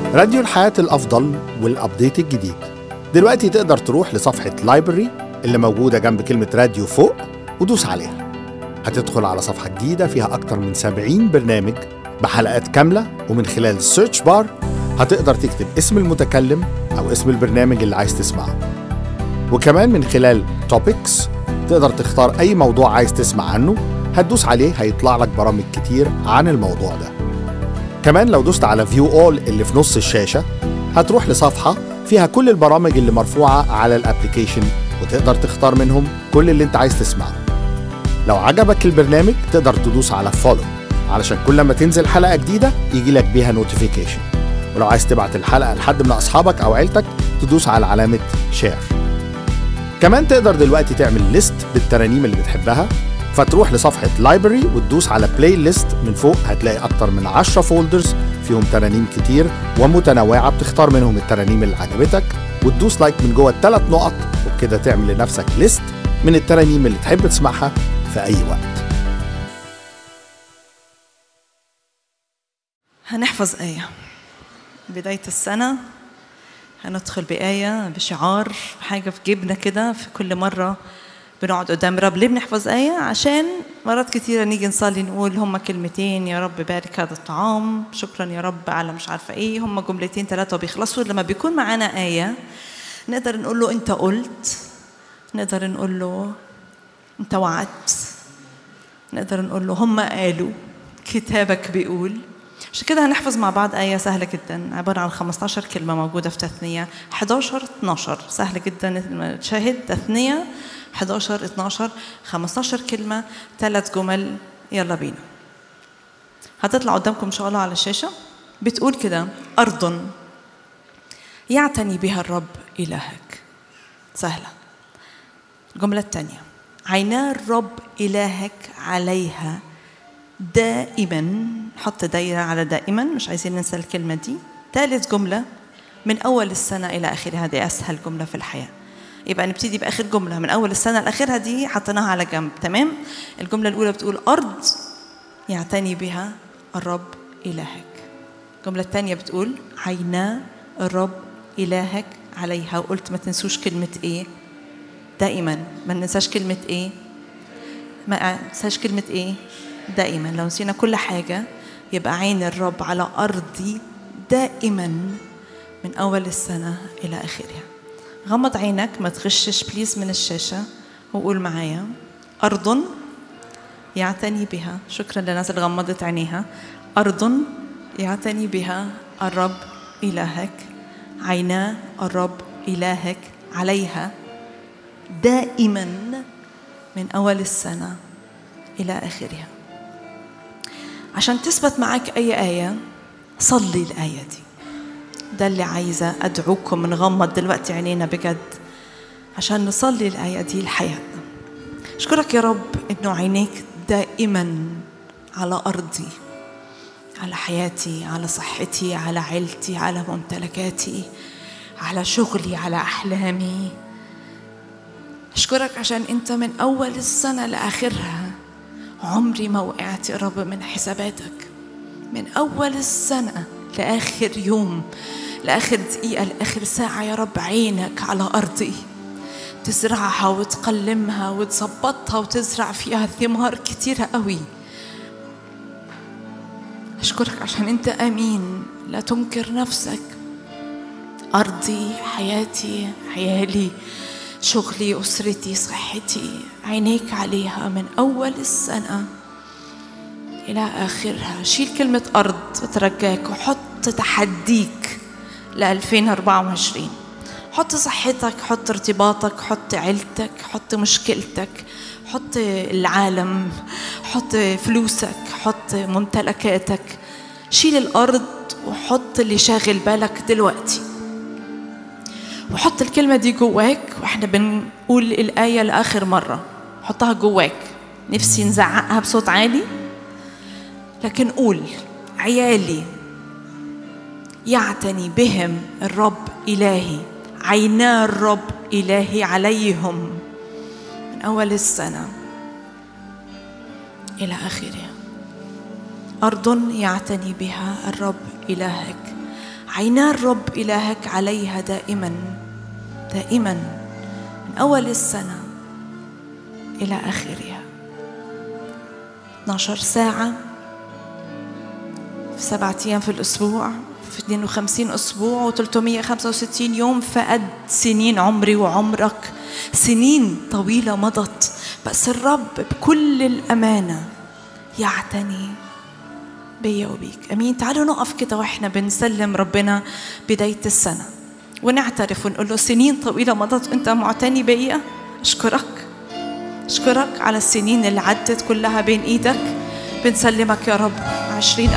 راديو الحياة الأفضل والأبديت الجديد دلوقتي تقدر تروح لصفحة لايبرري اللي موجودة جنب كلمة راديو فوق ودوس عليها هتدخل على صفحة جديدة فيها أكتر من 70 برنامج بحلقات كاملة ومن خلال السيرش بار هتقدر تكتب اسم المتكلم أو اسم البرنامج اللي عايز تسمعه وكمان من خلال توبكس تقدر تختار أي موضوع عايز تسمع عنه هتدوس عليه هيطلع لك برامج كتير عن الموضوع ده كمان لو دوست على فيو اول اللي في نص الشاشة هتروح لصفحة فيها كل البرامج اللي مرفوعة على الابليكيشن وتقدر تختار منهم كل اللي انت عايز تسمعه لو عجبك البرنامج تقدر تدوس على فولو علشان كل ما تنزل حلقة جديدة يجي لك بيها نوتيفيكيشن ولو عايز تبعت الحلقة لحد من أصحابك أو عيلتك تدوس على علامة شير كمان تقدر دلوقتي تعمل ليست بالترانيم اللي بتحبها فتروح لصفحة لايبرري وتدوس على بلاي ليست من فوق هتلاقي أكتر من 10 فولدرز فيهم ترانيم كتير ومتنوعة بتختار منهم الترانيم اللي عجبتك وتدوس لايك من جوه الثلاث نقط وبكده تعمل لنفسك ليست من الترانيم اللي تحب تسمعها في أي وقت هنحفظ آية بداية السنة هندخل بآية بشعار حاجة في جيبنا كده في كل مرة بنقعد قدام رب ليه بنحفظ آية عشان مرات كتيرة نيجي نصلي نقول هما كلمتين يا رب بارك هذا الطعام شكرا يا رب على مش عارفة ايه هما جملتين ثلاثة وبيخلصوا لما بيكون معانا آية نقدر نقول له انت قلت نقدر نقول له انت وعدت نقدر نقول له هم قالوا كتابك بيقول عشان كده هنحفظ مع بعض آية سهلة جدا عبارة عن 15 كلمة موجودة في تثنية 11 12 سهل جدا تشاهد تثنية 11 12 15 كلمة ثلاث جمل يلا بينا هتطلع قدامكم إن شاء الله على الشاشة بتقول كده أرض يعتني بها الرب إلهك سهلة الجملة الثانية عينا الرب إلهك عليها دائما حط دايرة على دائما مش عايزين ننسى الكلمة دي ثالث جملة من أول السنة إلى آخرها هذه أسهل جملة في الحياة يبقى نبتدي بآخر جملة من أول السنة لآخرها دي حطيناها على جنب تمام الجملة الأولى بتقول أرض يعتني بها الرب إلهك الجملة الثانية بتقول عينا الرب إلهك عليها وقلت ما تنسوش كلمة إيه دائما ما ننساش كلمة إيه ما ننساش كلمة إيه دائما لو نسينا كل حاجة يبقى عين الرب على أرضي دائما من أول السنة إلى آخرها غمض عينك ما تغشش بليز من الشاشة وقول معايا أرض يعتني بها شكرا للناس اللي غمضت عينيها أرض يعتني بها الرب إلهك عينا الرب إلهك عليها دائما من أول السنة إلى آخرها عشان تثبت معك أي آية صلي الآية دي ده اللي عايزة أدعوكم نغمض دلوقتي عينينا بجد عشان نصلي الآية دي لحياتنا أشكرك يا رب إنه عينيك دائما على أرضي على حياتي على صحتي على عيلتي على ممتلكاتي على شغلي على أحلامي أشكرك عشان أنت من أول السنة لآخرها عمري ما وقعت يا رب من حساباتك من أول السنة لآخر يوم لآخر دقيقة لآخر ساعة يا رب عينك على أرضي تزرعها وتقلمها وتظبطها وتزرع فيها ثمار كتيرة قوي أشكرك عشان أنت أمين لا تنكر نفسك أرضي حياتي عيالي شغلي أسرتي صحتي عينيك عليها من أول السنة إلى آخرها شيل كلمة أرض وترجاك وحط تحديك ل 2024 حط صحتك حط ارتباطك حط عيلتك حط مشكلتك حط العالم حط فلوسك حط ممتلكاتك شيل الأرض وحط اللي شاغل بالك دلوقتي وحط الكلمة دي جواك واحنا بنقول الآية لآخر مرة حطها جواك نفسي نزعقها بصوت عالي لكن قول عيالي يعتني بهم الرب إلهي عينا الرب إلهي عليهم من أول السنة إلى آخرها أرض يعتني بها الرب إلهك عينا الرب إلهك عليها دائما دائما من أول السنة إلى آخرها 12 ساعة في سبعة أيام في الأسبوع في 52 أسبوع و365 يوم فقد سنين عمري وعمرك سنين طويلة مضت بس الرب بكل الأمانة يعتني بيا وبيك امين تعالوا نقف كده واحنا بنسلم ربنا بدايه السنه ونعترف ونقول له سنين طويله مضت انت معتني بيا اشكرك اشكرك على السنين اللي عدت كلها بين ايدك بنسلمك يا رب عشرين